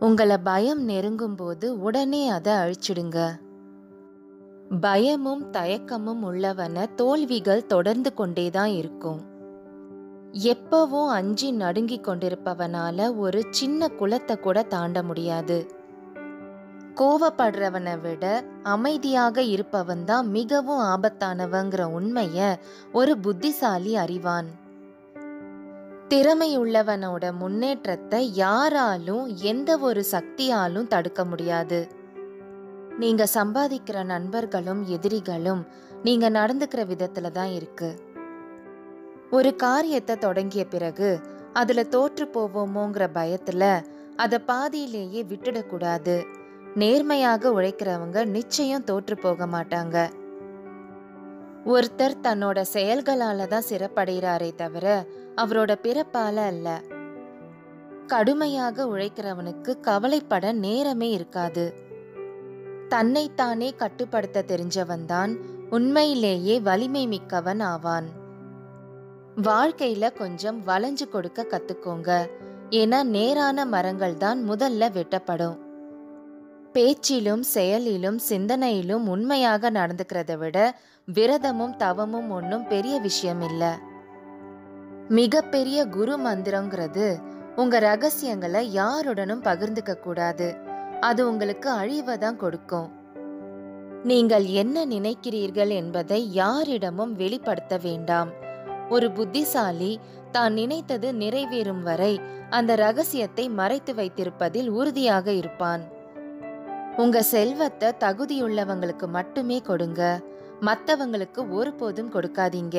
உங்களை பயம் நெருங்கும்போது உடனே அதை அழிச்சிடுங்க பயமும் தயக்கமும் உள்ளவன தோல்விகள் தொடர்ந்து கொண்டேதான் இருக்கும் எப்பவும் அஞ்சி நடுங்கிக் கொண்டிருப்பவனால ஒரு சின்ன குளத்தை கூட தாண்ட முடியாது கோவப்படுறவனை விட அமைதியாக இருப்பவன் தான் மிகவும் ஆபத்தானவங்கிற உண்மைய ஒரு புத்திசாலி அறிவான் திறமையுள்ளவனோட முன்னேற்றத்தை யாராலும் எந்த ஒரு சக்தியாலும் தடுக்க முடியாது நீங்க சம்பாதிக்கிற நண்பர்களும் எதிரிகளும் நீங்க நடந்துக்கிற விதத்துல தான் இருக்கு ஒரு காரியத்தை தொடங்கிய பிறகு அதுல தோற்று போவோமோங்கிற பயத்துல அதை பாதியிலேயே விட்டுடக்கூடாது நேர்மையாக உழைக்கிறவங்க நிச்சயம் தோற்று போக மாட்டாங்க ஒருத்தர் தன்னோட செயல்களால தான் சிறப்படைகிறாரே தவிர அவரோட பிறப்பால அல்ல கடுமையாக உழைக்கிறவனுக்கு கவலைப்பட நேரமே இருக்காது தன்னைத்தானே கட்டுப்படுத்த தெரிஞ்சவன் தான் உண்மையிலேயே வலிமை மிக்கவன் ஆவான் வாழ்க்கையில கொஞ்சம் வளைஞ்சு கொடுக்க கத்துக்கோங்க ஏன்னா நேரான மரங்கள் தான் முதல்ல வெட்டப்படும் பேச்சிலும் செயலிலும் சிந்தனையிலும் உண்மையாக நடந்துக்கிறத விட விரதமும் தவமும் ஒன்றும் பெரிய விஷயம் இல்ல மிகப்பெரிய குரு மந்திரங்கிறது உங்க ரகசியங்களை யாருடனும் பகிர்ந்துக்க கூடாது அது உங்களுக்கு அழிவை தான் கொடுக்கும் நீங்கள் என்ன நினைக்கிறீர்கள் என்பதை யாரிடமும் வெளிப்படுத்த வேண்டாம் ஒரு புத்திசாலி தான் நினைத்தது நிறைவேறும் வரை அந்த ரகசியத்தை மறைத்து வைத்திருப்பதில் உறுதியாக இருப்பான் உங்க செல்வத்தை தகுதியுள்ளவங்களுக்கு மட்டுமே கொடுங்க மத்தவங்களுக்கு ஒருபோதும் கொடுக்காதீங்க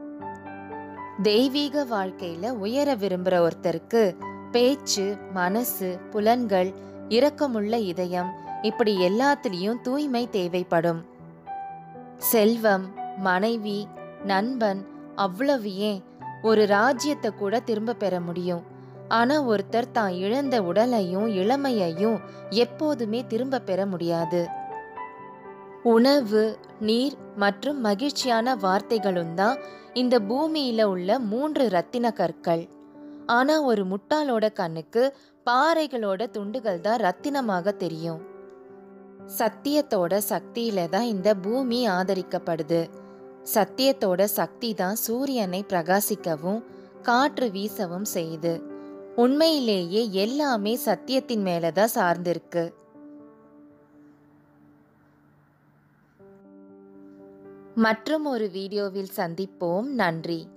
தெய்வீக வாழ்க்கையில உயர விரும்புற ஒருத்தருக்கு பேச்சு மனசு புலன்கள் இரக்கமுள்ள இதயம் இப்படி எல்லாத்துலயும் தூய்மை தேவைப்படும் செல்வம் மனைவி நண்பன் அவ்வளவு ஏன் ஒரு ராஜ்யத்தை கூட திரும்ப பெற முடியும் ஆனா ஒருத்தர் தான் இழந்த உடலையும் இளமையையும் எப்போதுமே திரும்ப பெற முடியாது உணவு நீர் மற்றும் மகிழ்ச்சியான வார்த்தைகளும் தான் இந்த பூமியில உள்ள மூன்று ரத்தின கற்கள் ஆனா ஒரு முட்டாளோட கண்ணுக்கு பாறைகளோட துண்டுகள் தான் ரத்தினமாக தெரியும் சத்தியத்தோட சக்தியில தான் இந்த பூமி ஆதரிக்கப்படுது சத்தியத்தோட சக்தி தான் சூரியனை பிரகாசிக்கவும் காற்று வீசவும் செய்யுது உண்மையிலேயே எல்லாமே சத்தியத்தின் மேலதான் சார்ந்திருக்கு மற்றும் ஒரு வீடியோவில் சந்திப்போம் நன்றி